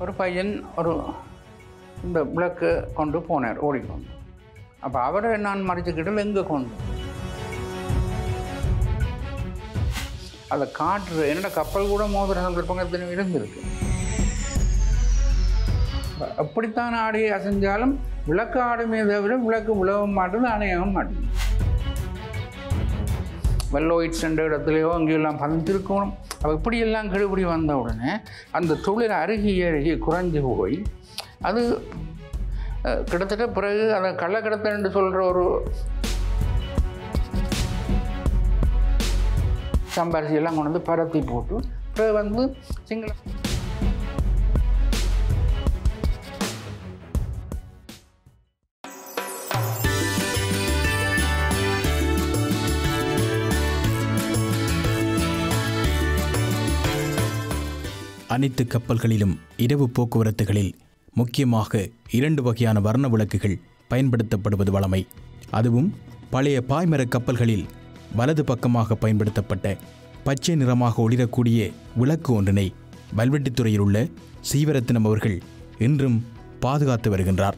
ஒரு பையன் ஒரு இந்த விளக்கு கொண்டு போனார் ஓடிக்கொண்டு அப்போ அவரை நான் மறைச்சிக்கிட்டு எங்கே கொண்டு அதை காற்று என்னோட கப்பல் கூட மோதிர சந்தர்ப்பங்கள் இருந்திருக்கு அப்ப அப்படித்தான் ஆடி அசைஞ்சாலும் விளக்கு ஆடுமே தவிர விளக்கு விழவும் மாட்டேது அணையவும் மாட்டேது வெள்ளோயிட்ஸ் என்ற இடத்துலையோ அங்கேயெல்லாம் பதிஞ்சிருக்கணும் அப்போ இப்படியெல்லாம் கெடுபடி வந்த உடனே அந்த தொழில் அருகி அருகி குறைஞ்சு போய் அது அஹ், கிட்டத்தட்ட பிறகு அதை கள்ளக்கடத்தல் சொல்கிற ஒரு சம்பாரிசி எல்லாம் கொண்டு வந்து பரத்தி போட்டு பிறகு வந்து சிங்கள அனைத்து கப்பல்களிலும் இரவு போக்குவரத்துகளில் முக்கியமாக இரண்டு வகையான வர்ண விளக்குகள் பயன்படுத்தப்படுவது வழமை அதுவும் பழைய பாய்மரக் கப்பல்களில் வலது பக்கமாக பயன்படுத்தப்பட்ட பச்சை நிறமாக ஒளிரக்கூடிய விளக்கு ஒன்றினை வல்வெட்டித்துறையில் உள்ள சீவரத்தினம் அவர்கள் இன்றும் பாதுகாத்து வருகின்றார்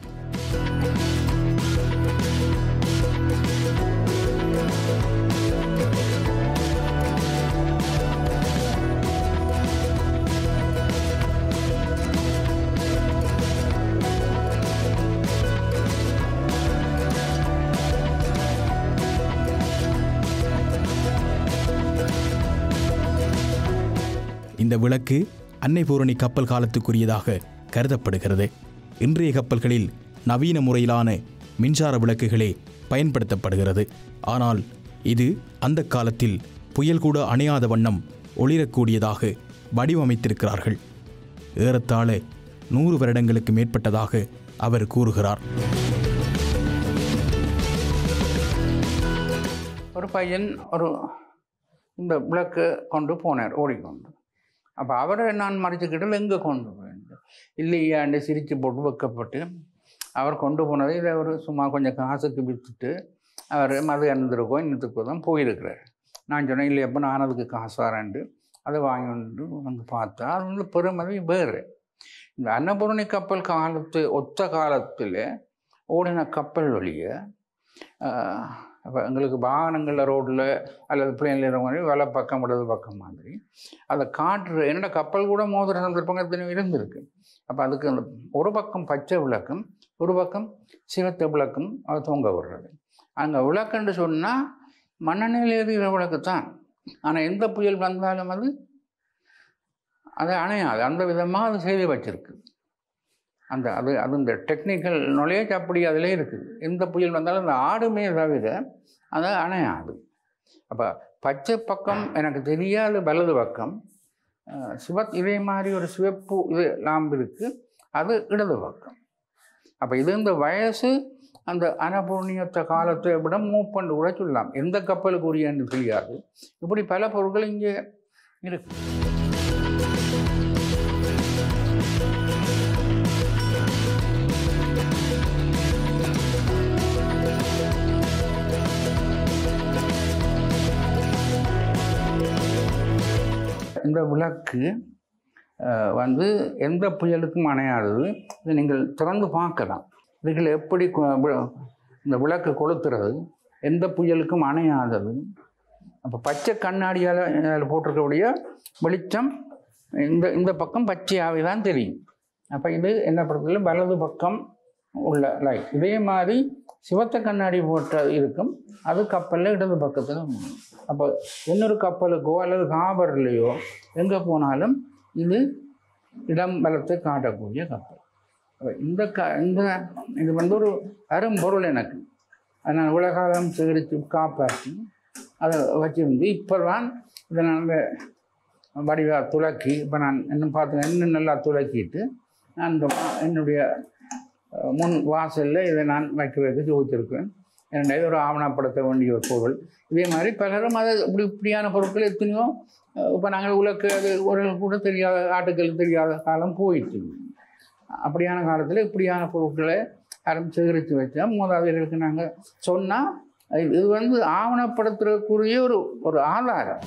இந்த விளக்கு அன்னை பூரணி கப்பல் காலத்துக்குரியதாக கருதப்படுகிறது இன்றைய கப்பல்களில் நவீன முறையிலான மின்சார விளக்குகளே பயன்படுத்தப்படுகிறது ஆனால் இது அந்த காலத்தில் புயல் கூட அணையாத வண்ணம் ஒளிரக்கூடியதாக வடிவமைத்திருக்கிறார்கள் ஏறத்தாழ நூறு வருடங்களுக்கு மேற்பட்டதாக அவர் கூறுகிறார் ஒரு பையன் ஒரு இந்த விளக்கு கொண்டு போனார் ஓடிக்கொண்டு அப்போ அவரை நான் மறைச்சிக்கிட்டு எங்கே கொண்டு போயிருந்தேன் இல்லையாண்டு சிரித்து போட்டு வைக்கப்பட்டு அவர் கொண்டு போனதை இதை அவர் சும்மா கொஞ்சம் காசுக்கு விற்றுட்டு அவர் மது அருந்திருக்கோ இன்னத்துக்கோ தான் போயிருக்கிறார் நான் சொன்னேன் இல்லையப்போ நான் அதுக்கு காசு வரேன்ட்டு அதை வாங்கி வந்து வந்து பார்த்தா அது வந்து பெருமதி வேறு இந்த அன்னபூரணி கப்பல் காலத்து ஒத்த காலத்தில் ஓடின கப்பல் வழியை அப்போ எங்களுக்கு வாகனங்களில் ரோட்டில் அல்லது பிளேனில் இறங்க வலை பக்கம் இடது பக்கம் மாதிரி அதை காற்று என்னோட கப்பல் கூட மோதிர சந்தர்ப்பங்கள் இருந்திருக்கு அப்போ அதுக்கு அந்த ஒரு பக்கம் பச்சை விளக்கும் ஒரு பக்கம் சிவத்த விளக்கும் அது தொங்க விடுறது அங்கே விளக்குன்னு சொன்னால் மண்ணெண்ணெயில் எரிகிற விளக்கு தான் ஆனால் எந்த புயல் வந்தாலும் அது அது அணையாது அந்த விதமாக அது செய்து வச்சிருக்கு அந்த அது அது இந்த டெக்னிக்கல் நாலேஜ் அப்படி அதிலே இருக்குது எந்த புயல் வந்தாலும் அந்த ஆடுமே தவிர அது அணையாது அப்போ பச்சை பக்கம் எனக்கு தெரியாத வலது பக்கம் அஹ், சிவத் இதே மாதிரி ஒரு சிவப்பு இது லாம்பு இருக்குது அது இடது பக்கம் அப்போ இது இந்த வயசு அந்த அனபூர்ணியத்த காலத்தை விட மூவ் பண்ணி கூட சொல்லலாம் எந்த கப்பலுக்கு உரியன்னு தெரியாது இப்படி பல பொருட்கள் இங்கே இருக்கு இந்த விளக்கு அஹ், வந்து எந்த புயலுக்கும் அணையாதது இதை நீங்கள் திறந்து பார்க்கலாம் இதுகள் எப்படி கு- வி- இந்த விளக்கு கொளுத்துறது எந்த புயலுக்கும் அணையாதது அப்போ பச்சை கண்ணாடியால் அதில் போட்டிருக்கக்கூடிய வெளிச்சம் இந்த இந்த பக்கம் பச்சையாகவே தான் தெரியும் அப்போ இது என்ன பொறுத்தவரை வலது பக்கம் உள்ள லைட் இதே மாதிரி சிவத்த கண்ணாடி போட்ட இருக்கும் அது கப்பலில் இடது பக்கத்தில் அப்போ இன்னொரு கப்பலுக்கோ அல்லது காபர்லேயோ எங்கே போனாலும் இது இடம் பலத்தை காட்டக்கூடிய கப்பல் அப்ப இந்த க இந்த இது வந்து ஒரு அரும்பொருள் எனக்கு அதை நான் இவ்வளோ காலம் சேகரித்து காப்பாற்றி அதை வச்சிருந்து இப்போ தான் இதை நான் அந்த வடிவா துலக்கி இப்போ நான் இன்னும் பார்த்து இன்னும் நல்லா துலக்கிட்டு நான் இந்த வா- என்னுடைய அஹ், முன் வாசலில் இதை நான் வைக்கிறதுக்கு யோசிச்சிருக்கேன் என்னடா இது ஒரு ஆவணப்படுத்த வேண்டிய ஒரு பொருள் இதே மாதிரி பலரும் அது இப்படி இப்படியான பொருட்கள் எத்தனையோ இப்போ நாங்கள் உலக்கு அது ஒரு கூட தெரியாத ஆட்டுக்கள் தெரியாத காலம் போயிடுச்சு அப்படியான காலத்தில் இப்படியான பொருட்களை யாரும் சேகரித்து வச்சா மூதாதையர்களுக்கு நாங்கள் சொன்னால் இது வந்து ஆவணப்படுத்துறதுக்குரிய ஒரு ஒரு ஆதாரம்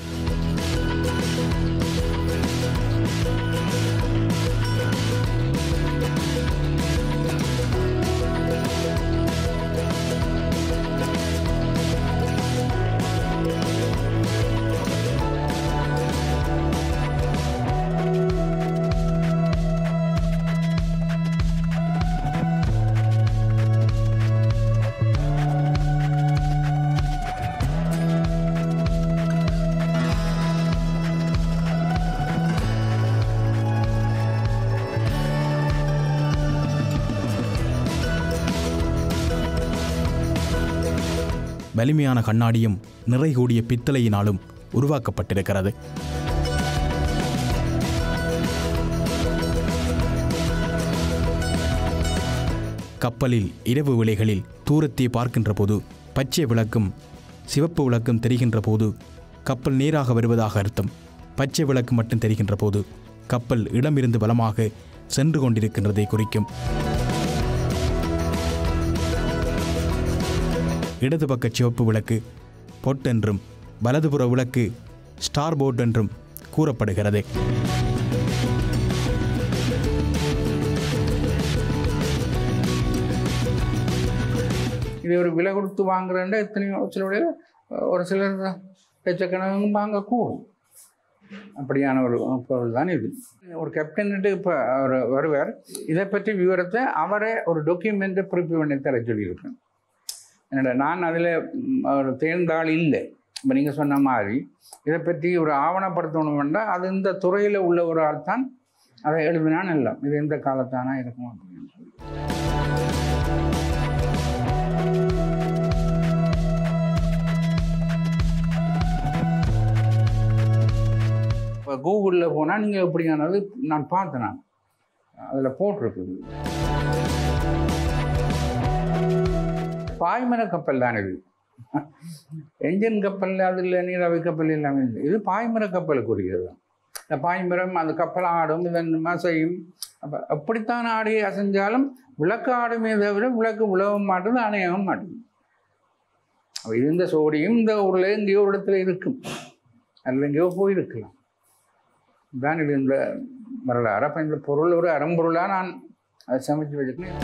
வலிமையான கண்ணாடியும் நிறை கூடிய பித்தளையினாலும் உருவாக்கப்பட்டிருக்கிறது கப்பலில் இரவு வேளைகளில் தூரத்தை பார்க்கின்ற போது பச்சை விளக்கும் சிவப்பு விளக்கும் தெரிகின்ற போது கப்பல் நேராக வருவதாக அர்த்தம் பச்சை விளக்கு மட்டும் தெரிகின்ற போது கப்பல் இடமிருந்து பலமாக சென்று கொண்டிருக்கின்றதை குறிக்கும் இடது பக்க சிவப்பு விளக்கு பொட்டென்றும் வலதுபுற விளக்கு ஸ்டார் போர்ட் என்றும் கூறப்படுகிறது இது ஒரு விலை கொடுத்து வாங்குறேன்டா எத்தனையோ சிலருடைய ஒரு சிலர் லட்சக்கணக்கும் வாங்கக்கூடும் அப்படியான ஒரு பொருள் தான் இது ஒரு கேப்டன்ட்டு இப்போ அவர் வருவார் இதை பற்றி விவரத்தை அவரே ஒரு டாக்குமெண்ட்டை ப்ரிப்பேர் பண்ணி தர சொல்லியிருக்கேன் என்னடா நான் அதில் ஒரு தேர்ந்தாள் இல்லை இப்போ நீங்கள் சொன்ன மாதிரி இதை பற்றி ஒரு ஆவணப்படுத்தணும் வேண்டாம் அது இந்த துறையில் உள்ள ஒரு ஆள் தான் அதை எழுதினா நல்லா இது எந்த காலத்தானா இருக்கும் அப்படின்னு சொல்லி இப்போ கூகுளில் போனால் நீங்கள் எப்படியானது நான் பார்த்தேன் நான் அதில் போட்டிருக்குது பாய்மர கப்பல் தான் இது என்ஜின் கப்பல் அதில் நீராவி கப்பல் எல்லாமே இல்லை இது பாய்மர கப்பலுக்குரியது தான் இந்த பாய்மரம் அந்த கப்பல் ஆடும் இதன் மசையும் அப்போ எப்படித்தான் ஆடி அசைஞ்சாலும் விளக்கு ஆடுமே தவிர விளக்கு உழவும் மாட்டுது அணையவும் மாட்டுது அப்போ இது இந்த சோடியும் இந்த ஊரில் எங்கேயோ ஒரு இடத்துல இருக்கும் அதில் எங்கேயோ போயிருக்கலாம் தான் இது இந்த வரலாறு அப்போ இந்த பொருள் ஒரு அறம்பொருளாக நான் அதை சமைச்சு வச்சுருக்கேன்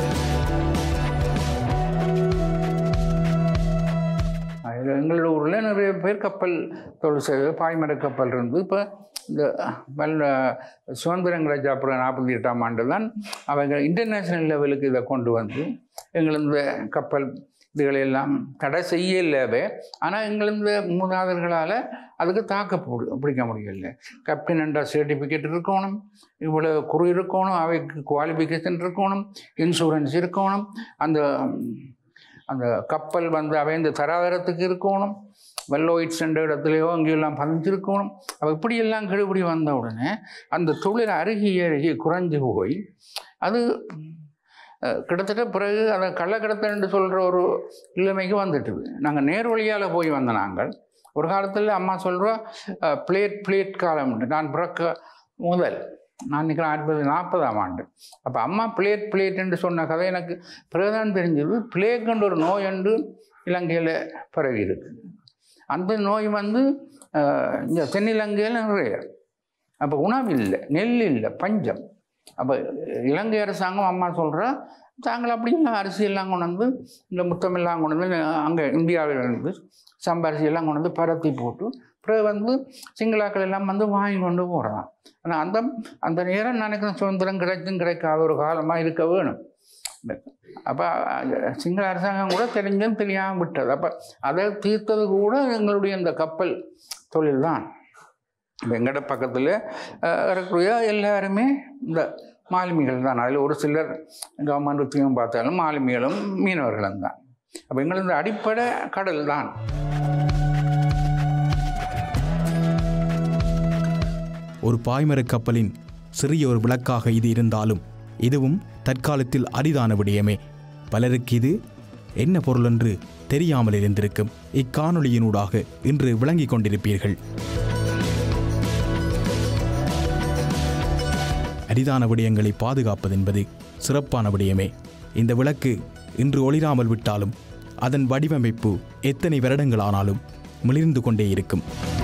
அதில் எங்களோட ஊரில் நிறைய பேர் கப்பல் தொழில் செய்வது பாய்மர கப்பல் இருந்து இப்போ இந்த வல்ல சுதந்திரம் கிடைச்ச அப்புறம் நாற்பத்தி எட்டாம் ஆண்டு தான் அவங்க இன்டர்நேஷ்னல் லெவலுக்கு இதை கொண்டு வந்து எங்கள் இந்த கப்பல் இதுகளை எல்லாம் தடை செய்யலவே ஆனால் எங்கள் இந்த மூதாதர்களால் அதுக்கு தாக்க போடு பிடிக்க முடியல கேப்டன் என்ற சர்டிஃபிகேட் இருக்கணும் இவ்வளோ குறு இருக்கணும் அவைக்கு குவாலிஃபிகேஷன் இருக்கணும் இன்சூரன்ஸ் இருக்கணும் அந்த அந்த கப்பல் வந்து அவை இந்த தராதரத்துக்கு இருக்கணும் வெல்லோயிட்ஸ் என்ற இடத்துலையோ அங்கேயெல்லாம் பதிஞ்சிருக்கணும் அப்போ இப்படியெல்லாம் கெடுபடி வந்த உடனே அந்த தொழில் அருகி அருகி குறைஞ்சு போய் அது அஹ், கிட்டத்தட்ட பிறகு அதை கள்ளக்கடத்தல் சொல்கிற ஒரு நிலைமைக்கு வந்துட்டுது நாங்கள் நேர் வழியால் போய் வந்த நாங்கள் ஒரு காலத்தில் அம்மா சொல்கிறோம் பிளேட் பிளேட் காலம் நான் பிறக்க முதல் நான் நினைக்கிறேன் ஆயிரத்தி நாற்பதாம் ஆண்டு அப்போ அம்மா பிளேட் பிளேட்டுன்னு சொன்ன கதை எனக்கு பிறகுதான் தெரிஞ்சது பிளேக்குன்ற ஒரு நோய் என்று இலங்கையில் பரவி இருக்கு அந்த நோய் வந்து அஹ், இங்க தென்னிலங்கையில் நிறைய அப்போ உணவு இல்லை நெல் இல்லை பஞ்சம் அப்போ இலங்கை அரசாங்கம் அம்மா சொல்கிறா தாங்கள் அப்படியெல்லாம் அரிசியெல்லாம் கொண்டு வந்து இந்த முத்தமெல்லாம் கொண்டு வந்து அங்கே இந்தியாவில் இருந்து சம்பரிசியெல்லாம் கொண்டு வந்து பரத்தி போட்டு பிறகு வந்து சிங்களாக்கள் எல்லாம் வந்து வாங்கி கொண்டு போகிறான் ஆனால் அந்த அந்த நேரம் நினைக்கிறேன் சுதந்திரம் கிடைச்சும் கிடைக்காத ஒரு காலமாக இருக்க வேணும் அப்போ சிங்கள அரசாங்கம் கூட தெரிஞ்சும் தெரியாமல் விட்டது அப்போ அதை தீர்த்தது கூட எங்களுடைய இந்த கப்பல் தொழில் தான் எங்கட பக்கத்தில் இருக்கக்கூடிய எல்லாருமே இந்த மாலுமிகள் தான் அதில் ஒரு சிலர் கவர்மெண்ட் உத்தியம் பார்த்தாலும் மாலுமிகளும் மீனவர்களும் தான் அப்போ எங்களது அடிப்படை கடல் தான் ஒரு பாய்மரக் கப்பலின் சிறிய ஒரு விளக்காக இது இருந்தாலும் இதுவும் தற்காலத்தில் அரிதான விடயமே பலருக்கு இது என்ன பொருள் என்று தெரியாமல் இருந்திருக்கும் இக்காணொளியினூடாக இன்று விளங்கிக் கொண்டிருப்பீர்கள் அரிதான விடயங்களை பாதுகாப்பது என்பது சிறப்பான விடயமே இந்த விளக்கு இன்று ஒளிராமல் விட்டாலும் அதன் வடிவமைப்பு எத்தனை வருடங்களானாலும் மிளிர்ந்து கொண்டே இருக்கும்